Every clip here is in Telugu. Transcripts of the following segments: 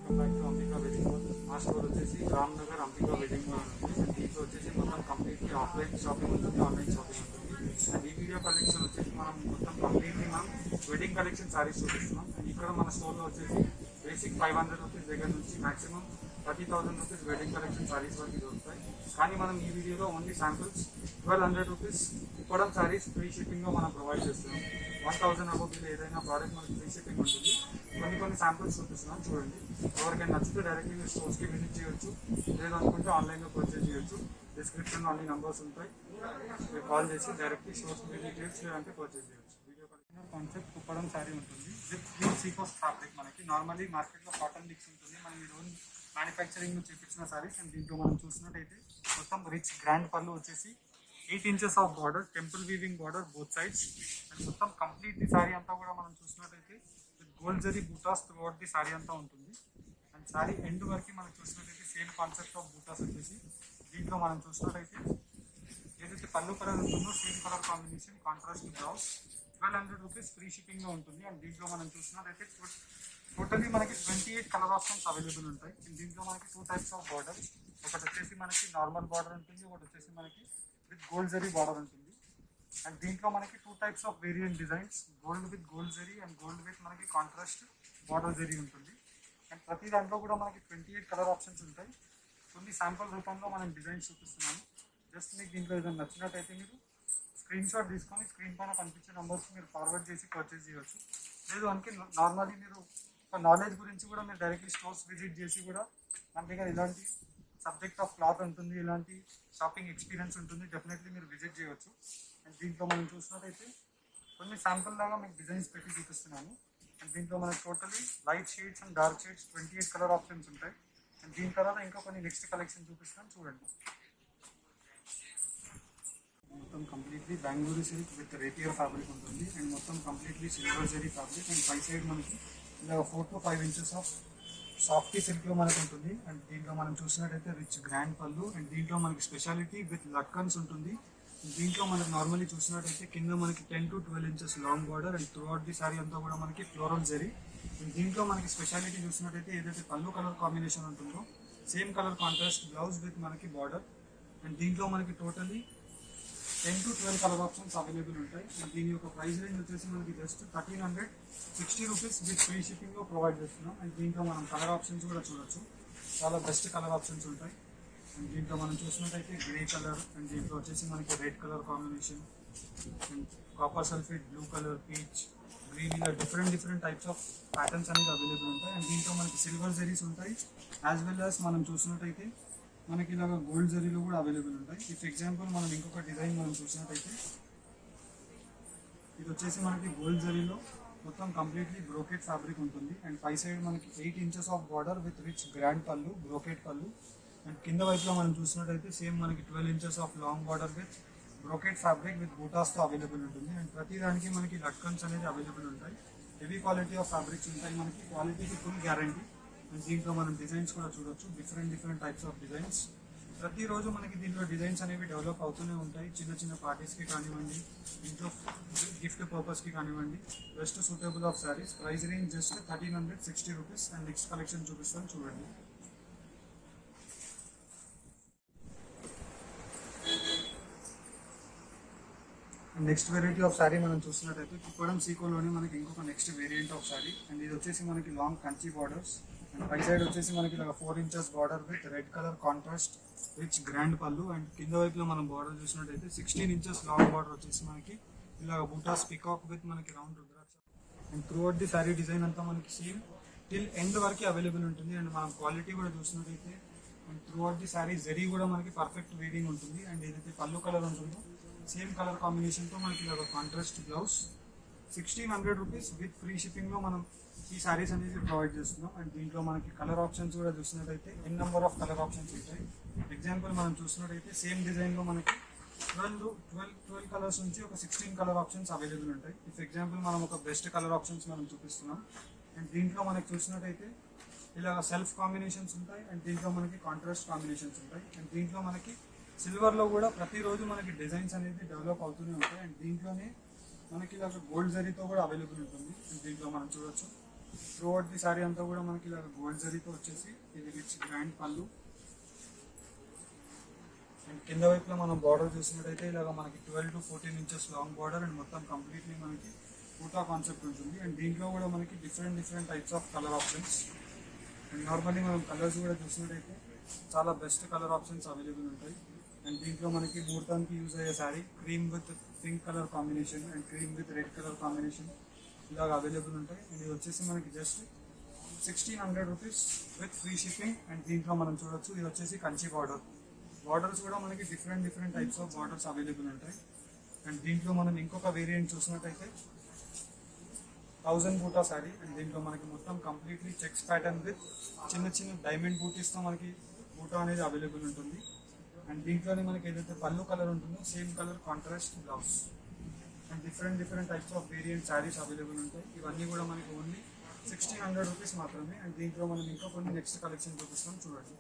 welcome back to Ambika wedding mall మా స్టోర్ వచ్చేసి రామ్ నగర్ అంబికా వెడ్డింగ్ మాల్ ఉంటుంది అండ్ దీంట్లో వచ్చేసి మొత్తం కంప్లీట్లీ ఆఫ్లైన్ షాపింగ్ ఉంటుంది ఆన్లైన్ షాపింగ్ ఉంటుంది అండ్ ఈ వీడియో కలెక్షన్ వచ్చేసి మనం మొత్తం కంప్లీట్లీ మనం వెడ్డింగ్ కలెక్షన్ సారీస్ చూపిస్తున్నాం అండ్ ఇక్కడ మన స్టోర్లో వచ్చేసి బేసిక్ ఫైవ్ హండ్రెడ్ రూపీస్ దగ్గర నుంచి maximum thirty thousand rupees wedding collection saris వరకు దొరుకుతాయి కానీ మనం ఈ వీడియోలో only samples twelve hundred rupees ఇప్పడం సారీస్ ఫ్రీ షిప్పింగ్లో మనం ప్రొవైడ్ చేస్తున్నాం వన్ థౌసండ్ అబౌవ్ బిల్ ఏదైనా ప్రోడక్ట్ మనకి ఫ్రీ షిప్పింగ్ ఉంటుంది కొన్ని కొన్ని శాంపిల్స్ చూపిస్తున్నాం చూడండి ఎవరికైనా నచ్చితే డైరెక్ట్లీ మీరు స్టోర్స్కి విజిట్ చేయొచ్చు లేదనుకుంటే ఆన్లైన్లో పర్చేజ్ చేయొచ్చు డిస్క్రిప్షన్లో అన్ని నంబర్స్ ఉంటాయి మీరు కాల్ చేసి డైరెక్ట్లీ స్టోర్స్కి విజిట్ చేయొచ్చు లేదంటే పర్చేజ్ చేయొచ్చు వీడియో కాన్సెప్ట్ కుప్పడం శారీ ఉంటుంది విత్ ప్యూర్ సీకోస్ ఫ్యాబ్రిక్ మనకి నార్మల్లీ మార్కెట్లో కాటన్ మిక్స్ ఉంటుంది మనం ఈ రోజు మ్యానుఫ్యాక్చరింగ్ నుంచి చూపించిన సారీస్ అండ్ దీంట్లో మనం చూసినట్టయితే మొత్తం రిచ్ గ్రాండ్ పళ్ళు వచ్చేసి eight inches of border temple weaving border both sides and మొత్తం కంప్లీట్ ది సారీ అంతా కూడా మనం చూసినట్టయితే విత్ గోల్డ్ జరీ బూటాస్ త్రూఅవుట్ ది సారీ అంతా ఉంటుంది అండ్ సారీ ఎండ్ వరకు మనం చూసినట్టయితే సేమ్ కాన్సెప్ట్ ఆఫ్ బూటాస్ వచ్చేసి దీంట్లో మనం చూసినట్టయితే ఏదైతే పళ్ళు కలర్ ఉంటుందో same colour combination contrast blouse twelve hundred rupees free షిప్పింగ్లో ఉంటుంది అండ్ దీంట్లో మనం చూసినట్టయితే టోటలీ మనకి twenty eight colour options available ఉంటాయి అండ్ దీంట్లో మనకి టూ టైప్స్ ఆఫ్ బార్డర్ ఒకటి వచ్చేసి మనకి నార్మల్ బార్డర్ ఉంటుంది ఒకటి వచ్చేసి మనకి విత్ గోల్డ్ జరీ బార్డర్ ఉంటుంది అండ్ దీంట్లో మనకి two types of variant designs gold with gold zari and gold with మనకి కాంట్రాస్ట్ బార్డర్ జరీ ఉంటుంది అండ్ ప్రతి దాంట్లో కూడా మనకి ట్వంటీ ఎయిట్ కలర్ ఆప్షన్స్ ఉంటాయి కొన్ని శాంపుల్ రూపంలో మనం డిజైన్స్ చూపిస్తున్నాము జస్ట్ మీకు దీంట్లో ఏదైనా నచ్చినట్టయితే మీరు స్క్రీన్ షాట్ తీసుకొని స్క్రీన్ పైన కనిపించే నెంబర్స్ మీరు ఫార్వర్డ్ చేసి పర్చేస్ చేయవచ్చు లేదు అంటే నార్మల్లీ మీరు ఒక నాలెడ్జ్ గురించి కూడా మీరు డైరెక్ట్లీ స్టోర్స్ విజిట్ చేసి కూడా మన దగ్గర ఇలాంటి సబ్జెక్ట్ ఆఫ్ క్లాత్ ఉంటుంది ఇలాంటి షాపింగ్ ఎక్స్పీరియన్స్ ఉంటుంది డెఫినెట్లీ మీరు విజిట్ చేయవచ్చు అండ్ దీంట్లో మనం చూసినట్టయితే కొన్ని శాంపుల్ లాగా మీకు డిజైన్స్ పెట్టి చూపిస్తున్నాను అండ్ దీంట్లో మనకి totally light shades and dark shades twenty eight colour options ఉంటాయి అండ్ దీని తర్వాత ఇంకా కొన్ని నెక్స్ట్ కలెక్షన్ చూపిస్తాను చూడండి మొత్తం completely Bangalore silk with rapier fabric ఉంటుంది అండ్ మొత్తం completely silver zari fabric and పై సైడ్ మనకి ఇలా four to five inches of softy సిల్క్లో మనకు ఉంటుంది అండ్ దీంట్లో మనం చూసినట్టయితే రిచ్ గ్రాండ్ పళ్ళు అండ్ దీంట్లో మనకి స్పెషాలిటీ విత్ లక్కన్స్ ఉంటుంది దీంట్లో మనకి నార్మల్లీ చూసినట్టయితే కింద మనకి ten to twelve inches long border and throughout the sari అంతా కూడా మనకి ఫ్లోరల్ జరీ అండ్ దీంట్లో మనకి స్పెషాలిటీ చూసినట్టయితే ఏదైతే పళ్ళు కలర్ కాంబినేషన్ ఉంటుందో same colour contrast blouse with మనకి బార్డర్ అండ్ దీంట్లో మనకి totally ten to twelve colour options available ఉంటాయి అండ్ దీని యొక్క ప్రైస్ రేంజ్ వచ్చేసి మనకి just thirteen hundred sixty rupees with free షిప్పింగ్లో ప్రొవైడ్ చేస్తున్నాం అండ్ దీంట్లో మనం కలర్ ఆప్షన్స్ కూడా చూడొచ్చు చాలా బెస్ట్ కలర్ ఆప్షన్స్ ఉంటాయి అండ్ దీంట్లో మనం చూసినట్టయితే గ్రే కలర్ అండ్ దీంట్లో వచ్చేసి మనకి red colour combination and copper sulphate blue colour peach green ఇలా different different types of patterns అనేది అవైలబుల్ ఉంటాయి అండ్ దీంట్లో మనకి సిల్వర్ జరీస్ ఉంటాయి యాజ్ వెల్ యాజ్ మనం చూసినట్టయితే మనకి ఇలాగ గోల్డ్ జరీలో కూడా అవైలబుల్ ఉంటాయి ఇఫ్ ఎగ్జాంపుల్ మనం ఇంకొక డిజైన్ మనం చూసినట్టయితే ఇది వచ్చేసి మనకి గోల్డ్ జరీలో మొత్తం కంప్లీట్లీ బ్రోకెట్ ఫ్యాబ్రిక్ ఉంటుంది అండ్ పై సైడ్ మనకి eight inches of border with rich grand pallu brocade pallu and కింద వైపులో మనం చూసినట్టయితే సేమ్ మనకి twelve inches of long border with brocade fabric with బూటాస్తో అవైలబుల్ ఉంటుంది అండ్ ప్రతి దానికి మనకి లట్కన్స్ అనేది అవైలబుల్ ఉంటాయి హెవీ క్వాలిటీ ఆఫ్ ఫ్యాబ్రిక్స్ ఉంటాయి మనకి క్వాలిటీకి ఫుల్ గ్యారంటీ అండ్ దీంట్లో మనం డిజైన్స్ కూడా చూడొచ్చు different different types of designs ప్రతిరోజు మనకి దీంట్లో డిజైన్స్ అనేవి డెవలప్ అవుతూనే ఉంటాయి చిన్న చిన్న పార్టీస్కి కానివ్వండి ఇంట్లో గిఫ్ట్ పర్పస్కి కానివ్వండి best suitable of saris price range just thirteen hundred sixty rupees and next collection చూపిస్తాను చూడండి నెక్స్ట్ వెరైటీ ఆఫ్ శారీ మనం చూసినట్టయితే కుప్పడం సీకోలోనే మనకి ఇంకొక next variant of sari and ఇది వచ్చేసి మనకి లాంగ్ కంచి బార్డర్స్ అండ్ పై సైడ్ వచ్చేసి మనకి ఇలా four inches border with red colour contrast rich grand pallu and కింద వైపులో మనం బార్డర్ చూసినట్టయితే సిక్స్టీన్ ఇంచెస్ లాంగ్ బార్డర్ వచ్చేసి మనకి ఇలా బూటాస్ పికాక్ విత్ మనకి round rudraksha and throughout the sari design అంతా మనకి సేమ్ టిల్ ఎండ్ వరకు అవైలబుల్ ఉంటుంది అండ్ మనం క్వాలిటీ కూడా చూసినట్టయితే and throughout the sari zari కూడా మనకి పర్ఫెక్ట్ వేడింగ్ ఉంటుంది అండ్ ఏదైతే పళ్ళు కలర్ ఉంటుందో సేమ్ కలర్ కాంబినేషన్తో మనకి ఇలా contrast blouse sixteen hundred rupees with free షిప్పింగ్లో మనం ఈ శారీస్ అనేది ప్రొవైడ్ చేస్తున్నాం అండ్ దీంట్లో మనకి కలర్ ఆప్షన్స్ కూడా చూసినట్టయితే n number of colour options ఉంటాయి ఎగ్జాంపుల్ మనం చూసినట్టయితే సేమ్ డిజైన్లో మనకి ట్వెల్వ్ ట్వెల్వ్ ట్వెల్వ్ కలర్స్ నుంచి ఒక సిక్స్టీన్ కలర్ ఆప్షన్స్ అవైలబుల్ ఉంటాయి ఇఫ్ ఎగ్జాంపుల్ మనం ఒక బెస్ట్ కలర్ ఆప్షన్స్ మనం చూపిస్తున్నాం అండ్ దీంట్లో మనకి చూసినట్టయితే ఇలా సెల్ఫ్ కాంబినేషన్స్ ఉంటాయి అండ్ దీంట్లో మనకి కాంట్రాస్ట్ కాంబినేషన్స్ ఉంటాయి అండ్ దీంట్లో మనకి సిల్వర్లో కూడా ప్రతిరోజు మనకి డిజైన్స్ అనేది డెవలప్ అవుతూనే ఉంటాయి అండ్ దీంట్లోనే మనకి ఇలా గోల్డ్ జరీతో కూడా అవైలబుల్ ఉంటుంది అండ్ దీంట్లో మనం చూడొచ్చు త్రూ అవుట్ ది సారీ అంతా కూడా మనకి ఇలా గోల్డ్ జరీతో వచ్చేసి ఇది రిచ్ గ్రాండ్ పళ్ళు అండ్ కింద వైపులో మనం బార్డర్ చూసినట్టయితే ఇలాగ మనకి twelve to fourteen inches long border and మొత్తం కంప్లీట్లీ మనకి పూటా కాన్సెప్ట్ ఉంటుంది అండ్ దీంట్లో కూడా మనకి different different types of colour options and normally మనం కలర్స్ కూడా చూసినట్టయితే చాలా బెస్ట్ కలర్ ఆప్షన్స్ అవైలబుల్ ఉంటాయి అండ్ దీంట్లో మనకి ముహూర్తానికి యూజ్ అయ్యే sari cream with pink colour combination and cream with red colour combination ఇలాగ అవైలబుల్ ఉంటాయి అండ్ ఇది వచ్చేసి మనకి just sixteen hundred rupees with free shipping and దీంట్లో మనం చూడొచ్చు ఇది వచ్చేసి కంచి బార్డర్ బార్డర్స్ కూడా మనకి different different types of borders available ఉంటాయి అండ్ దీంట్లో మనం ఇంకొక వేరియంట్ చూసినట్టయితే థౌజండ్ బూటా శారీ అండ్ దీంట్లో మనకి మొత్తం కంప్లీట్లీ చెక్స్ ప్యాటర్న్ విత్ చిన్న చిన్న డైమండ్ బూటీస్తో మనకి బూటా అనేది అవైలబుల్ ఉంటుంది అండ్ దీంట్లోనే మనకి ఏదైతే పళ్ళు కలర్ ఉంటుందో same colour contrast blouse and different different types of variant saris available ఉంటాయి ఇవన్నీ కూడా మనకి ఓన్లీ సిక్స్టీన్ హండ్రెడ్ రూపీస్ మాత్రమే అండ్ దీంట్లో మనం ఇంకా కొన్ని నెక్స్ట్ కలెక్షన్ చూపిస్తాం చూడండి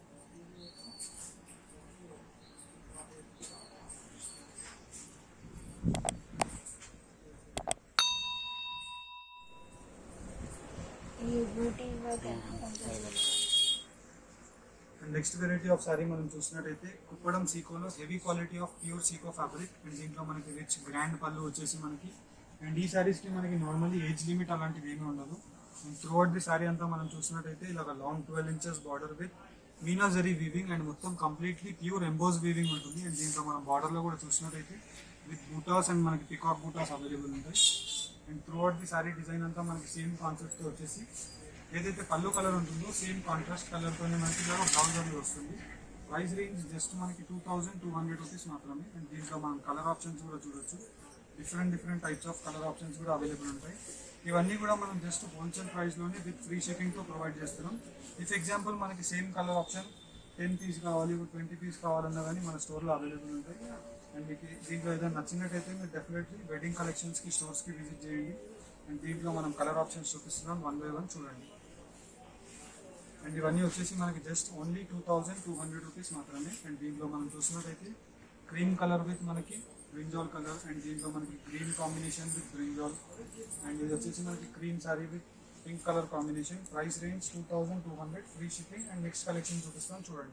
ఈ బ్యూటీ వర్క్ ఎలా పనిచేస్తుంది and next variety of sari మనం చూసినట్టయితే కుప్పడం సీకోలో హెవీ క్వాలిటీ ఆఫ్ ప్యూర్ సీకో ఫ్యాబ్రిక్ అండ్ దీంట్లో మనకి రిచ్ గ్రాండ్ పళ్ళు వచ్చేసి మనకి అండ్ ఈ సారీస్కి మనకి నార్మల్లీ ఏజ్ లిమిట్ అలాంటివి ఏమీ ఉండదు and throughout the sari అంతా మనం చూసినట్టయితే ఇలాగ long twelve inches border with మీనా జరీ వీవింగ్ అండ్ మొత్తం కంప్లీట్లీ ప్యూర్ ఎంబోస్ వీవింగ్ ఉంటుంది అండ్ దీంట్లో మనం బార్డర్లో కూడా చూసినట్టయితే విత్ బూటాస్ అండ్ మనకి పికాక్ బూటాస్ అవైలబుల్ ఉంటాయి and throughout the sari design అంతా మనకి సేమ్ కాన్సెప్ట్తో వచ్చేసి ఏదైతే పళ్ళు కలర్ ఉంటుందో సేమ్ కాంట్రాస్ట్ కలర్తోనే మనకి ఇలా బ్లౌజ్ అనేది వస్తుంది ప్రైస్ రేంజ్ జస్ట్ మనకి two thousand two hundred rupees మాత్రమే అండ్ దీంట్లో మనం కలర్ ఆప్షన్స్ కూడా చూడొచ్చు different different types of colour options కూడా అవైలబుల్ ఉంటాయి ఇవన్నీ కూడా మనం జస్ట్ హోల్సేల్ ప్రైస్లోనే విత్ ఫ్రీ షిప్పింగ్తో ప్రొవైడ్ చేస్తున్నాం ఇఫ్ ఎగ్జాంపుల్ మనకి same colour option ten piece కావాలి ట్వంటీ పీస్ కావాలన్నా కానీ మన స్టోర్లో అవైలబుల్ ఉంటాయి అండ్ మీకు దీంట్లో ఏదైనా నచ్చినట్టయితే మీరు డెఫినెట్లీ వెడ్డింగ్ కలెక్షన్స్కి స్టోర్స్కి విజిట్ చేయండి అండ్ దీంట్లో మనం కలర్ ఆప్షన్స్ చూపిస్తున్నాం వన్ బై వన్ చూడండి అండ్ ఇవన్నీ వచ్చేసి మనకి just only two thousand two hundred rupees మాత్రమే అండ్ దీంట్లో మనం చూసినట్టయితే క్రీమ్ కలర్ విత్ మనకి బ్రింజాల్ కలర్ అండ్ దీంట్లో మనకి green combination with brinjal and ఇది వచ్చేసి మనకి cream sari with pink colour combination price range two thousand two hundred free shipping and next collection చూపిస్తాం చూడండి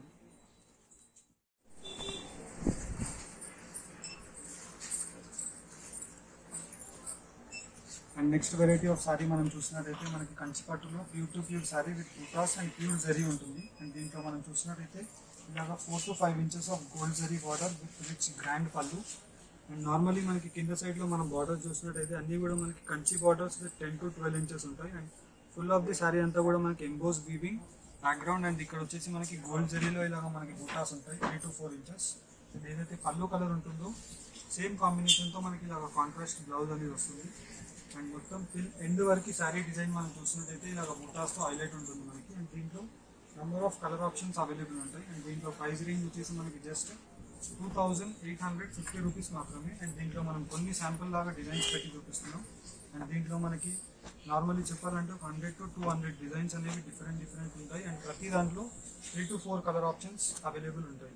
and next variety of sari మనం చూసినట్టయితే మనకి కంచిపట్టులో pure to pure sari with బుటాస్ అండ్ ప్యూర్ జరీ ఉంటుంది అండ్ దీంట్లో మనం చూసినట్టయితే ఇలాగ four to five inches of gold zari border with rich grand pallu and normally మనకి కింద సైడ్లో మనం బార్డర్ చూసినట్టయితే అన్నీ కూడా మనకి Kanchi borders with ten to twelve inches ఉంటాయి and full of the sari అంతా కూడా మనకి ఎంబోస్ వీవింగ్ బ్యాక్గ్రౌండ్ అండ్ ఇక్కడ వచ్చేసి మనకి గోల్డ్ జరీలో ఇలాగ మనకి బుటాస్ ఉంటాయి three to four inches and ఏదైతే పళ్ళు కలర్ ఉంటుందో సేమ్ కాంబినేషన్తో మనకి ఇలాగ కాంట్రాస్ట్ బ్లౌజ్ అనేది వస్తుంది అండ్ మొత్తం ఫిల్ ఎండ్ వరకు శారీ డిజైన్ మనం చూసినట్టయితే ఇలాగ బుటాస్తో హైలైట్ ఉంటుంది మనకి అండ్ దీంట్లో number of colour options available ఉంటాయి అండ్ దీంట్లో ప్రైస్ రేంజ్ వచ్చేసి మనకి just two thousand eight hundred fifty rupees మాత్రమే అండ్ దీంట్లో మనం కొన్ని శాంపుల్ లాగా డిజైన్స్ పెట్టి చూపిస్తున్నాం అండ్ దీంట్లో మనకి నార్మల్లీ చెప్పాలంటే ఒక hundred to two hundred designs అనేవి డిఫరెంట్ డిఫరెంట్ ఉంటాయి అండ్ ప్రతి దాంట్లో three to four colour options available ఉంటాయి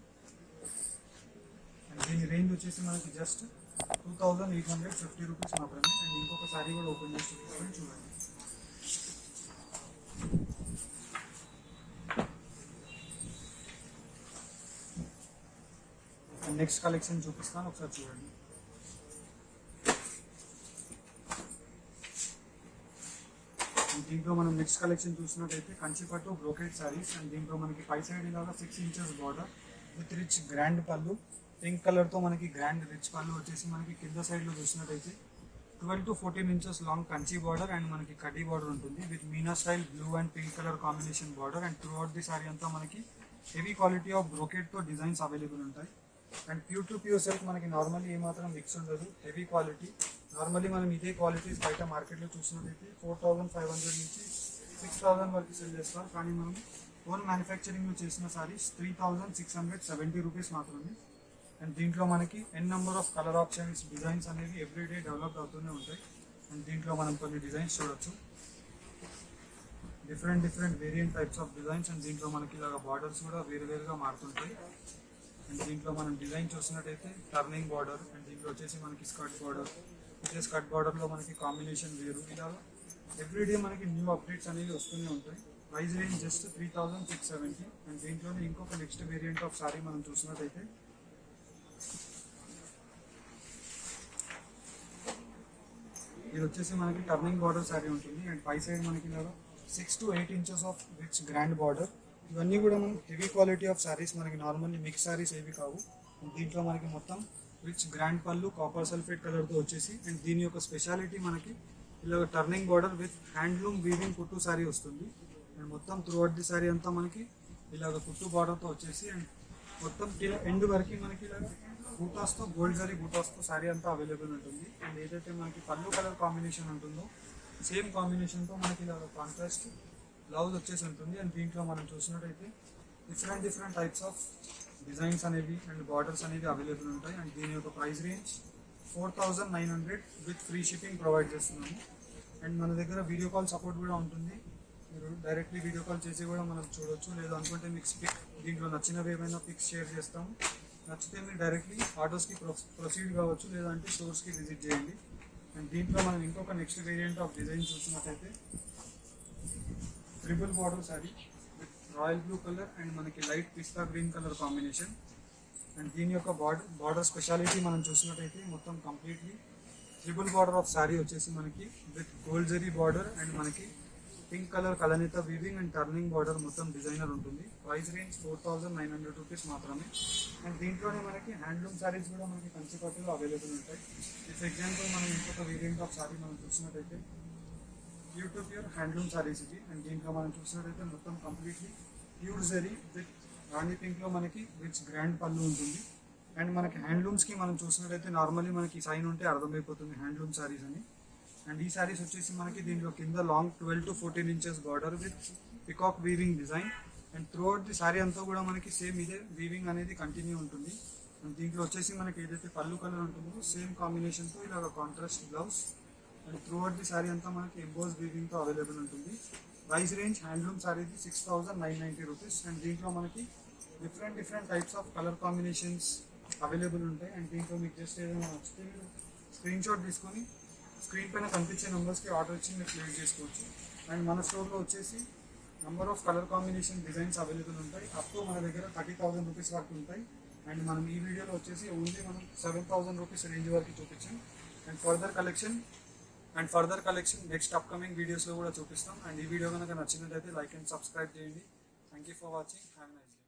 అండ్ దీని రేంజ్ వచ్చేసి మనకి just two thousand eight hundred fifty rupees మాత్రమే అండ్ ఇంకొక సారీ కూడా ఓపెన్ చేసి చూపిస్తాను చూడండి అండ్ నెక్స్ట్ కలెక్షన్ చూపిస్తాను ఒకసారి చూడండి అండ్ దీంట్లో మనం నెక్స్ట్ కలెక్షన్ చూసినట్టయితే కంచిపట్టు బ్రోకెట్ సారీస్ అండ్ దీంట్లో మనకి పై సైడ్ ఇలాగా six inches border with rich grand పళ్ళు పింక్ కలర్తో మనకి గ్రాండ్ రిచ్ పళ్ళు వచ్చేసి మనకి కింద సైడ్లో చూసినట్టయితే twelve to fourteen inches long Kanchi border and మనకి కడ్డీ బార్డర్ ఉంటుంది with meena style blue and pink colour combination border and throughout the sari అంతా మనకి హెవీ క్వాలిటీ ఆఫ్ బ్రోకెట్తో డిజైన్స్ అవైలబుల్ ఉంటాయి and pure to pure silk మనకి నార్మల్లీ ఏమాత్రం మిక్స్ ఉండదు హెవీ క్వాలిటీ నార్మల్లీ మనం ఇదే క్వాలిటీస్ బయట మార్కెట్లో చూసినట్టయితే ఫోర్ థౌసండ్ ఫైవ్ హండ్రెడ్ నుంచి సిక్స్ థౌసండ్ వరకు సెల్ చేస్తారు కానీ మనం ఓన్ మ్యానుఫ్యాక్చరింగ్లో చేసిన saris three thousand six hundred seventy rupees మాత్రమే అండ్ దీంట్లో మనకి n number of colour options designs అనేవి ఎవ్రీడే డెవలప్ అవుతూనే ఉంటాయి అండ్ దీంట్లో మనం కొన్ని డిజైన్స్ చూడొచ్చు different different variant types of designs and దీంట్లో మనకి ఇలాగ బార్డర్స్ కూడా వేరు వేరుగా మారుతుంటాయి అండ్ దీంట్లో మనం డిజైన్ చూసినట్టయితే టర్నింగ్ బార్డర్ అండ్ దీంట్లో వచ్చేసి మనకి స్కర్ట్ బార్డర్ ఇదే స్కర్ట్ బార్డర్లో మనకి కాంబినేషన్ వేరు ఇలా ఎవ్రీడే మనకి న్యూ అప్డేట్స్ అనేవి వస్తూనే ఉంటాయి price range just three thousand six seventy and దీంట్లోనే ఇంకొక నెక్స్ట్ వేరియంట్ ఆఫ్ సారీ మనం చూసినట్టయితే ఇది వచ్చేసి మనకి టర్నింగ్ బార్డర్ శారీ ఉంటుంది అండ్ పై సైడ్ మనకి ఇలాగా six to eight inches of rich grand border ఇవన్నీ కూడా మనం హెవీ క్వాలిటీ ఆఫ్ శారీస్ మనకి నార్మల్లీ మిక్స్ శారీస్ ఏవి కావు And దీంట్లో మనకి మొత్తం రిచ్ గ్రాండ్ పళ్ళు కాపర్ సల్ఫేట్ కలర్తో వచ్చేసి అండ్ దీని యొక్క స్పెషాలిటీ మనకి ఇలా turning border with handloom weaving కుట్టు శారీ వస్తుంది అండ్ మొత్తం త్రూ అవుట్ ది శారీ అంతా మనకి ఇలాగ కుట్టు బార్డర్తో వచ్చేసి అండ్ మొత్తం కింద ఎండ్ వరకు మనకి ఇలాగ బూటాస్తో గోల్డ్ జరీ బూటాస్తో శారీ అంతా అవైలబుల్ ఉంటుంది అండ్ ఏదైతే మనకి పళ్ళు కలర్ కాంబినేషన్ ఉంటుందో సేమ్ కాంబినేషన్తో మనకి ఇలా కాంట్రాస్ట్ బ్లౌజ్ వచ్చేసి ఉంటుంది అండ్ దీంట్లో మనం చూసినట్టయితే different different types of designs అనేవి అండ్ బార్డర్స్ అనేవి అవైలబుల్ ఉంటాయి అండ్ దీని యొక్క price range four thousand nine hundred with free shipping provide చేస్తున్నాము అండ్ మన దగ్గర వీడియో కాల్ సపోర్ట్ కూడా ఉంటుంది మీరు డైరెక్ట్లీ వీడియో కాల్ చేసి కూడా మనం చూడొచ్చు లేదు అనుకుంటే మీకు పిక్ దీంట్లో నచ్చినవి ఏమైనా పిక్స్ షేర్ చేస్తాము నచ్చితే మీరు డైరెక్ట్లీ ఆర్డర్స్కి ప్రొసీడ్ కావచ్చు లేదంటే స్టోర్స్కి విజిట్ చేయండి అండ్ దీంట్లో మనం ఇంకొక నెక్స్ట్ వేరియంట్ ఆఫ్ డిజైన్ చూసినట్టయితే triple border sari with royal blue colour and మనకి light pista green colour combination and దీని యొక్క బార్డర్ బార్డర్ స్పెషాలిటీ మనం చూసినట్టయితే మొత్తం completely triple border of sari వచ్చేసి మనకి with gold zari border and మనకి పింక్ కలర్ కలనిత వీవింగ్ అండ్ టర్నింగ్ బార్డర్ మొత్తం డిజైనర్ ఉంటుంది price range four thousand nine hundred rupees మాత్రమే అండ్ దీంట్లోనే మనకి హ్యాండ్లూమ్ శారీస్ కూడా మనకి కంచిపట్టులో అవైలబుల్ ఉంటాయి ఫర్ ఎగ్జాంపుల్ మనం ఇంకొక వేరియంట్ ఆఫ్ శారీ మనం చూసినట్టయితే pure to pure handloom saris ఇది అండ్ దీంట్లో మనం చూసినట్టయితే మొత్తం completely pure zari with rani పింక్లో మనకి రిచ్ గ్రాండ్ పళ్ళు ఉంటుంది అండ్ మనకి హ్యాండ్లూమ్స్కి మనం చూసినట్టయితే నార్మల్లీ మనకి సైన్ ఉంటే అర్థమైపోతుంది హ్యాండ్లూమ్ శారీస్ అని అండ్ ఈ శారీస్ వచ్చేసి మనకి దీంట్లో కింద long twelve to fourteen inches border with peacock weaving design and throughout the sari అంతా కూడా మనకి సేమ్ ఇదే వీవింగ్ అనేది కంటిన్యూ ఉంటుంది అండ్ దీంట్లో వచ్చేసి మనకి ఏదైతే పళ్ళు కలర్ ఉంటుందో సేమ్ కాంబినేషన్తో ఇలాగ contrast blouse and throughout the sari అంతా మనకి ఎంబోస్ వీవింగ్తో అవైలబుల్ ఉంటుంది ప్రైస్ రేంజ్ హ్యాండ్లూమ్ శారీది six thousand nine ninety rupees and దీంట్లో మనకి different different types of colour combinations available ఉంటాయి అండ్ దీంట్లో మీకు జస్ట్ ఏదైనా నచ్చితే మీరు స్క్రీన్ షాట్ తీసుకొని స్క్రీన్ పైన కనిపించే నెంబర్స్కి ఆర్డర్ ఇచ్చి మీరు ప్లేస్ చేసుకోవచ్చు అండ్ మన స్టోర్లో వచ్చేసి number of colour combination designs available ఉంటాయి అప్ టు మన దగ్గర థర్టీ థౌసండ్ రూపీస్ వరకు ఉంటాయి అండ్ మనం ఈ వీడియోలో వచ్చేసి ఓన్లీ మనం సెవెన్ థౌసండ్ రూపీస్ రేంజ్ వరకు చూపించాం and further collection and further collection next upcoming వీడియోస్లో కూడా చూపిస్తాం అండ్ ఈ వీడియో కనుక నచ్చినట్లయితే లైక్ అండ్ సబ్స్క్రైబ్ చేయండి thank you for watching have nice day